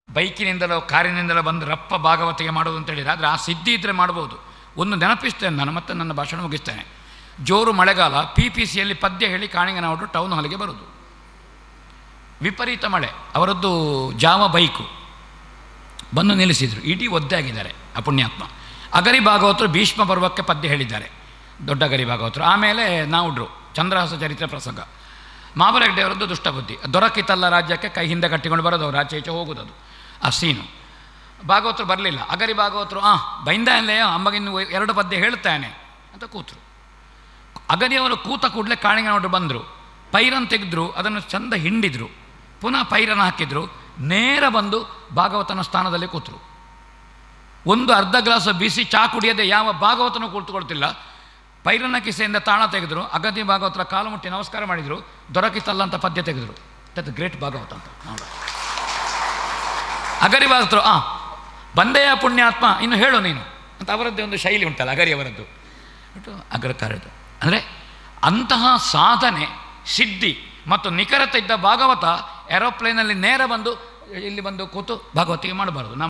ಬೈಕಿನಿಂದಲೋ ಕಾರಿನಿಂದಲೋ ಬಂದು ರಪ್ಪ ಭಾಗವತಿಗೆ ಮಾಡೋದು ಅಂತ ಹೇಳಿದ್ರೆ ಆದರೆ ಆ ಸಿದ್ಧಿ ಇದ್ದರೆ ಮಾಡ್ಬೋದು ಒಂದು ನೆನಪಿಸ್ತೇನೆ ನಾನು ಮತ್ತೆ ನನ್ನ ಭಾಷಣ ಮುಗಿಸ್ತೇನೆ ಜೋರು ಮಳೆಗಾಲ ಪಿ ಪಿ ಸಿಯಲ್ಲಿ ಪದ್ಯ ಹೇಳಿ ಕಾಣಿಗನವರು ಟೌನ್ ಹಾಲಿಗೆ ಬರೋದು ವಿಪರೀತ ಮಳೆ ಅವರದ್ದು ಜಾವ ಬೈಕು ಬಂದು ನಿಲ್ಲಿಸಿದರು ಇಡೀ ಒದ್ದೆ ಆಗಿದ್ದಾರೆ ಆ ಪುಣ್ಯಾತ್ಮ ಅಗರಿ ಭಾಗವತರು ಭೀಷ್ಮ ಪರ್ವಕ್ಕೆ ಪದ್ಯ ಹೇಳಿದ್ದಾರೆ ದೊಡ್ಡ ಅಗರಿ ಭಾಗವತರು ಆಮೇಲೆ ನಾವುಡ್ರು ಚಂದ್ರಹಾಸ ಚರಿತ್ರೆ ಪ್ರಸಂಗ ಮಾಬರಗಡ್ಡೆಯವರದ್ದು ದುಷ್ಟಬುದ್ಧಿ ದೊರಕಿತಲ್ಲ ರಾಜ್ಯಕ್ಕೆ ಕೈ ಹಿಂದೆ ಕಟ್ಟಿಕೊಂಡು ಬರೋದು ಅವ್ರು ಆಚೆ ಈಚೆ ಹೋಗೋದದು ಆ ಸೀನು ಭಾಗವತರು ಬರಲಿಲ್ಲ ಅಗರಿ ಭಾಗವತರು ಆ ಬೈಂದ ಅಲ್ಲೇ ಅಂಬಗಿನ್ನು ಎರಡು ಪದ್ಯ ಹೇಳ್ತಾನೆ ಅಂತ ಕೂತರು ಅಗರಿಯವರು ಕೂತ ಕೂಡಲೇ ಕಾಣಿಗನವರು ಬಂದರು ಪೈರನ್ ತೆಗೆದ್ರು ಅದನ್ನು ಚಂದ ಹಿಂಡಿದ್ರು ಪುನಃ ಪೈರನ ಹಾಕಿದ್ರು ನೇರ ಬಂದು ಭಾಗವತನ ಸ್ಥಾನದಲ್ಲಿ ಕೂತರು ಒಂದು ಅರ್ಧ ಗ್ಲಾಸ್ ಬಿಸಿ ಚಾ ಕುಡಿಯದೆ ಯಾವ ಭಾಗವತನೂ ಕೂತ್ಕೊಳ್ತಿಲ್ಲ ಪೈರನ ಕಿಸೆಯಿಂದ ತಾಣ ತೆಗೆದ್ರು ಅಗದಿ ಭಾಗವತರ ಕಾಲು ಮುಟ್ಟಿ ನಮಸ್ಕಾರ ಮಾಡಿದರು ದೊರಕಿತಲ್ಲ ಅಂತ ಪದ್ಯ ತೆಗೆದ್ರು ದಟ್ ಗ್ರೇಟ್ ಭಾಗವತ ಅಂತ ನೋಡಿ ಅಗರಿ ಭಾಗವತರು ಆ ಬಂದೆಯ ಪುಣ್ಯಾತ್ಮ ಇನ್ನು ಹೇಳು ನೀನು ಅಂತ ಅವರದ್ದೇ ಒಂದು ಶೈಲಿ ಉಂಟಲ್ಲ ಅಗರಿಯವರದ್ದು ಬಿಟ್ಟು ಅಗ್ರ ಕರೆದು ಅಂದರೆ ಅಂತಹ ಸಾಧನೆ ಸಿದ್ಧಿ ಮತ್ತು ನಿಖರತೆ ಇದ್ದ ಭಾಗವತ ಏರೋಪ್ಲೇನಲ್ಲಿ ನೇರ ಬಂದು ಇಲ್ಲಿ ಬಂದು ಕೂತು ಭಾಗವತಿಗೆ ಮಾಡಬಾರ್ದು ನಾವು